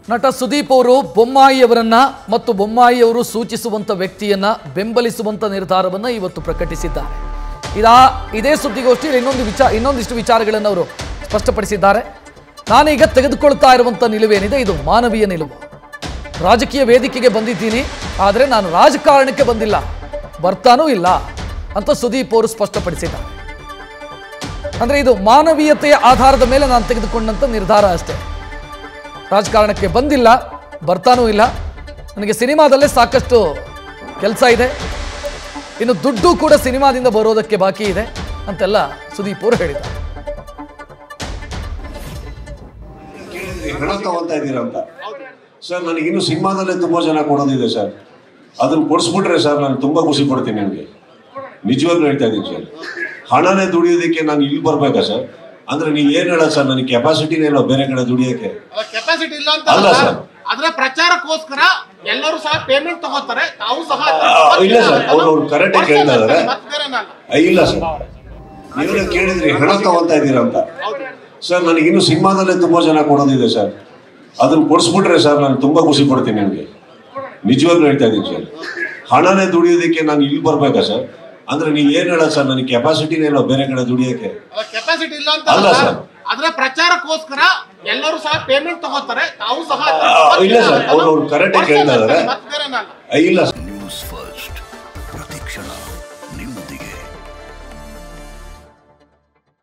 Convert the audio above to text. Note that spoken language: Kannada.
ನಟ ಸುದೀಪ್ ಅವರು ಬೊಮ್ಮಾಯಿ ಅವರನ್ನ ಮತ್ತು ಬೊಮ್ಮಾಯಿ ಅವರು ಸೂಚಿಸುವಂತ ವ್ಯಕ್ತಿಯನ್ನ ಬೆಂಬಲಿಸುವಂತ ನಿರ್ಧಾರವನ್ನ ಇವತ್ತು ಪ್ರಕಟಿಸಿದ್ದಾರೆ ಇದಾ ಇದೇ ಸುದ್ದಿಗೋಷ್ಠಿಯಲ್ಲಿ ಇನ್ನೊಂದು ವಿಚಾರ ಇನ್ನೊಂದಿಷ್ಟು ವಿಚಾರಗಳನ್ನು ಅವರು ಸ್ಪಷ್ಟಪಡಿಸಿದ್ದಾರೆ ನಾನೀಗ ತೆಗೆದುಕೊಳ್ತಾ ಇರುವಂತ ನಿಲುವೇನಿದೆ ಇದು ಮಾನವೀಯ ನಿಲುವು ರಾಜಕೀಯ ವೇದಿಕೆಗೆ ಬಂದಿದ್ದೀನಿ ಆದರೆ ನಾನು ರಾಜಕಾರಣಕ್ಕೆ ಬಂದಿಲ್ಲ ಬರ್ತಾನೂ ಇಲ್ಲ ಅಂತ ಸುದೀಪ್ ಅವರು ಸ್ಪಷ್ಟಪಡಿಸಿದ್ದಾರೆ ಅಂದ್ರೆ ಇದು ಮಾನವೀಯತೆಯ ಆಧಾರದ ಮೇಲೆ ನಾನು ತೆಗೆದುಕೊಂಡಂತ ನಿರ್ಧಾರ ಅಷ್ಟೇ ರಾಜಕಾರಣಕ್ಕೆ ಬಂದಿಲ್ಲ ಬರ್ತಾನೂ ಇಲ್ಲ ನನಗೆ ಸಿನಿಮಾದಲ್ಲೇ ಸಾಕಷ್ಟು ಕೆಲಸ ಇದೆ ಇನ್ನು ದುಡ್ಡು ಕೂಡ ಸಿನಿಮಾದಿಂದ ಬರೋದಕ್ಕೆ ಬಾಕಿ ಇದೆ ಅಂತೆಲ್ಲ ಸುದೀಪ್ ಅವರು ಹೇಳಿದ್ದಾರೆ ಕೇಳಿದ್ರಿ ಹಣ ತಗೊಂತಾ ಇದ್ದೀರಾ ಅಂತ ಸರ್ ನನಗೆ ಇನ್ನು ಸಿನಿಮಾದಲ್ಲೇ ತುಂಬಾ ಜನ ಕೊಡೋದಿದೆ ಸರ್ ಅದನ್ನ ಕೊಡಿಸ್ಬಿಟ್ರೆ ಸರ್ ನಾನು ತುಂಬಾ ಖುಷಿ ಪಡ್ತೀನಿ ನಿಮಗೆ ನಿಜವಾಗ್ಲೂ ಹೇಳ್ತಾ ಇದ್ದೀನಿ ಸರ್ ಹಣನೇ ದುಡಿಯೋದಕ್ಕೆ ನಾನು ಇಲ್ಲಿ ಬರ್ಬೇಕಾ ಸರ್ ಅಂದ್ರೆ ನೀವು ಏನ್ ಹೇಳೋದು ಸರ್ ನನಗೆ ಕೆಪಾಸಿಟಿನೇ ಇಲ್ಲ ಬೇರೆ ಕಡೆ ದುಡಿಯೋಕೆ ಕೆಪಾಸಿಟಿ ಇಲ್ಲ ಅಂತ ಅಲ್ಲ ಅಲ್ಲ. ಸರ್. ಅದ್ರ ಪ್ರಚಾರಕ್ಕೋಸ್ಕರ ಎಲ್ಲರೂ ಸಹ ಪೇಮೆಂಟ್ ತಗೋತಾರೆ ತಾವು ಸಹ ಆ, ಇಲ್ಲ ಸರ್, ಅವ್ರು- ಅವ್ರು correct ಆಗಿ ಹೇಳ್ತಾ ಇದಾರೆ. ಮತ್ತೆ ಬೇರೆನಲ್ಲ. ಆ, ಇಲ್ಲ ಸರ್ ನೀವೇ ಕೇಳಿದ್ರಿ ಹಣ ತಗೊಂತಾ ಇದ್ದೀರಾ ಅಂತ ಸರ್ ನನಗೆ ಇನ್ನು ಸಿನಿಮಾದಲ್ಲೇ ತುಂಬಾ ಜನ ಕೊಡೋದಿದೆ ಸರ್ ಅದನ್ನ ಕೊಡಿಸ್ಬಿಟ್ರೆ ಸರ್ ನಾನು ತುಂಬಾ ಖುಷಿ ಪಡ್ತೀನಿ ನಿಮಗೆ ನಿಜವಾಗ್ಲೂ ಹೇಳ್ತಾ ಇದ್ದೀನಿ ಸರ್ ಹಣನೇ ದುಡಿಯೋದಕ್ಕೆ ನಾನು ಇಲ್ಲಿ ಬರ್ಬೇಕಾ ಸರ್ ಅಂದ್ರೆ ನೀವು ಏನ್ ಹೇಳೋದು ಸರ್ ನನಗೆ ಕೆಪಾಸಿಟಿನೇ ಇಲ್ಲ ಬೇರೆ ಕಡೆ ದುಡಿಯೋಕೆ ಕೆಪಾಸಿಟಿ ಇಲ್ಲ ಅಂತ ಅಲ್ಲ ಅಲ್ಲ. ಸರ್. ಅದ್ರ ಪ್ರಚಾರಕ್ಕೋಸ್ಕರ ಎಲ್ಲರೂ ಸಹ ಪೇಮೆಂಟ್ ತಗೋತಾರೆ ತಾವು ಸಹ ಆ, ಇಲ್ಲ ಸರ್, ಅವ್ರು- ಅವ್ರು correct ಆಗಿ ಹೇಳ್ತಾ ಇದಾರೆ. ಮತ್ತೆ ಬೇರೆನಲ್ಲ. ಆ, ಇಲ್ಲ ಸರ್